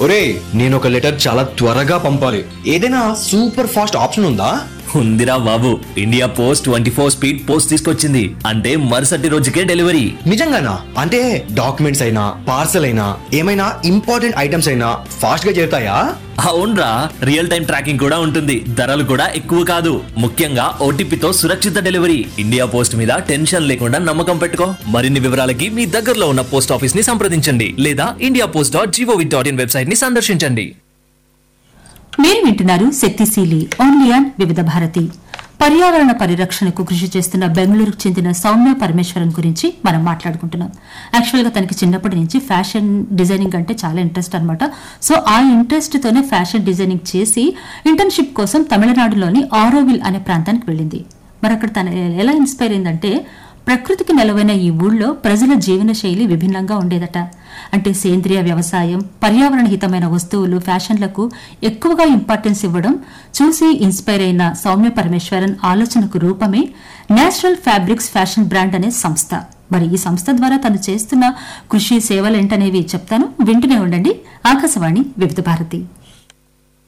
ఒరే నేను ఒక లెటర్ చాలా త్వరగా పంపాలి ఏదైనా సూపర్ ఫాస్ట్ ఆప్షన్ ఉందా ఉందిరా బాబు India post twenty four speed post తీసుకొచ్చింది అంటే మరుసటి రోజుకే డెలివరీ నిజంగానా అంటే డాక్యుమెంట్స్ అయినా పార్సల్ అయినా ఏమైనా ఇంపార్టెంట్ ఐటమ్స్ అయినా ఫాస్ట్ గా చేరుతాయా అవునరా రియల్ టైం ట్రాకింగ్ కూడా ఉంటుంది ధరలు కూడా ఎక్కువ కాదు ముఖ్యంగా ఓటీపీతో సురక్షిత డెలివరీ ఇండియా పోస్ట్ మీద టెన్షన్ లేకుండా నమ్మకం పెట్టుకో మరిన్ని వివరాలకి మీ దగ్గరలో ఉన్న పోస్ట్ ఆఫీస్ ని సంప్రదించండి లేదా India post dot GOV dot in website ని సందర్శించండి మీరు వింటున్నారు శక్తిశీలి ఓన్లీ ఆన్ వివిధ భారతి పర్యావరణ పరిరక్షణకు కృషి చేస్తున్న బెంగళూరుకు చెందిన సౌమ్య పరమేశ్వరన్ గురించి మనం మాట్లాడుకుంటున్నాం యాక్చువల్గా తనకి చిన్నప్పటి నుంచి ఫ్యాషన్ డిజైనింగ్ అంటే చాలా ఇంట్రెస్ట్ అనమాట సో ఆ ఇంట్రెస్ట్ తోనే ఫ్యాషన్ డిజైనింగ్ చేసి ఇంటర్న్షిప్ కోసం తమిళనాడులోని ఆరోవిల్ అనే ప్రాంతానికి వెళ్ళింది మరి అక్కడ తన ఎలా ఇన్స్పైర్ అయిందంటే ప్రకృతికి నెలవైన ఈ ఊళ్ళో ప్రజల జీవన శైలి విభిన్నంగా ఉండేదట అంటే సేంద్రియ వ్యవసాయం పర్యావరణ హితమైన వస్తువులు ఫ్యాషన్లకు ఎక్కువగా ఇంపార్టెన్స్ ఇవ్వడం చూసి ఇన్స్పైర్ అయిన సౌమ్య పరమేశ్వరన్ ఆలోచనకు రూపమే నేచురల్ ఫ్యాబ్రిక్స్ ఫ్యాషన్ బ్రాండ్ అనే సంస్థ మరి ఈ సంస్థ ద్వారా తను చేస్తున్న కృషి సేవలేంటనేవి చెప్తాను వింటూనే ఉండండి ఆకాశవాణి వివిధ భారతి